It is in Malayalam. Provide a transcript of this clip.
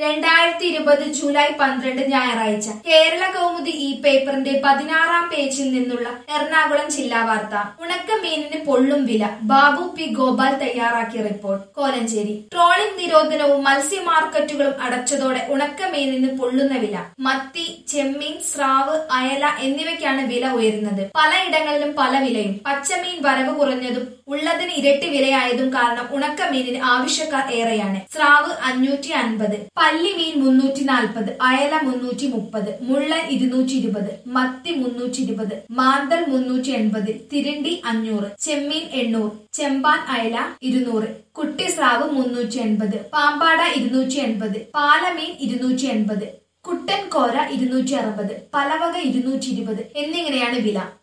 രണ്ടായിരത്തി ഇരുപത് ജൂലൈ പന്ത്രണ്ട് ഞായറാഴ്ച കേരള കൗമുദി ഈ പേപ്പറിന്റെ പതിനാറാം പേജിൽ നിന്നുള്ള എറണാകുളം ജില്ലാ വാർത്ത ഉണക്കമീനിന് പൊള്ളും വില ബാബു പി ഗോപാൽ തയ്യാറാക്കിയ റിപ്പോർട്ട് കോലഞ്ചേരി ട്രോളിംഗ് നിരോധനവും മത്സ്യ മാർക്കറ്റുകളും അടച്ചതോടെ ഉണക്കമീനിന് പൊള്ളുന്ന വില മത്തി ചെമ്മീൻ സ്രാവ് അയല എന്നിവയ്ക്കാണ് വില ഉയരുന്നത് പലയിടങ്ങളിലും പല വിലയും പച്ചമീൻ വരവ് കുറഞ്ഞതും ഉള്ളതിന് ഇരട്ടി വിലയായതും കാരണം ഉണക്കമീനിന് ആവശ്യക്കാർ ഏറെയാണ് സ്രാവ് അഞ്ഞൂറ്റി അൻപത് പല്ലിമീൻ മുന്നൂറ്റി നാൽപ്പത് അയല മുന്നൂറ്റി മുപ്പത് മുള്ളൻ ഇരുന്നൂറ്റി ഇരുപത് മത്തി മുന്നൂറ്റി ഇരുപത് മാന്തൽ മുന്നൂറ്റി എൺപത് തിരണ്ടി അഞ്ഞൂറ് ചെമ്മീൻ എണ്ണൂറ് ചെമ്പാൻ അയല ഇരുന്നൂറ് കുട്ടി സ്രാവ് മുന്നൂറ്റി എൺപത് പാമ്പാട ഇരുന്നൂറ്റി എൺപത് പാലമീൻ ഇരുന്നൂറ്റി എൺപത് കുട്ടൻ കോര ഇരുന്നൂറ്റി അറുപത് പലവക ഇരുന്നൂറ്റി ഇരുപത് എന്നിങ്ങനെയാണ് വില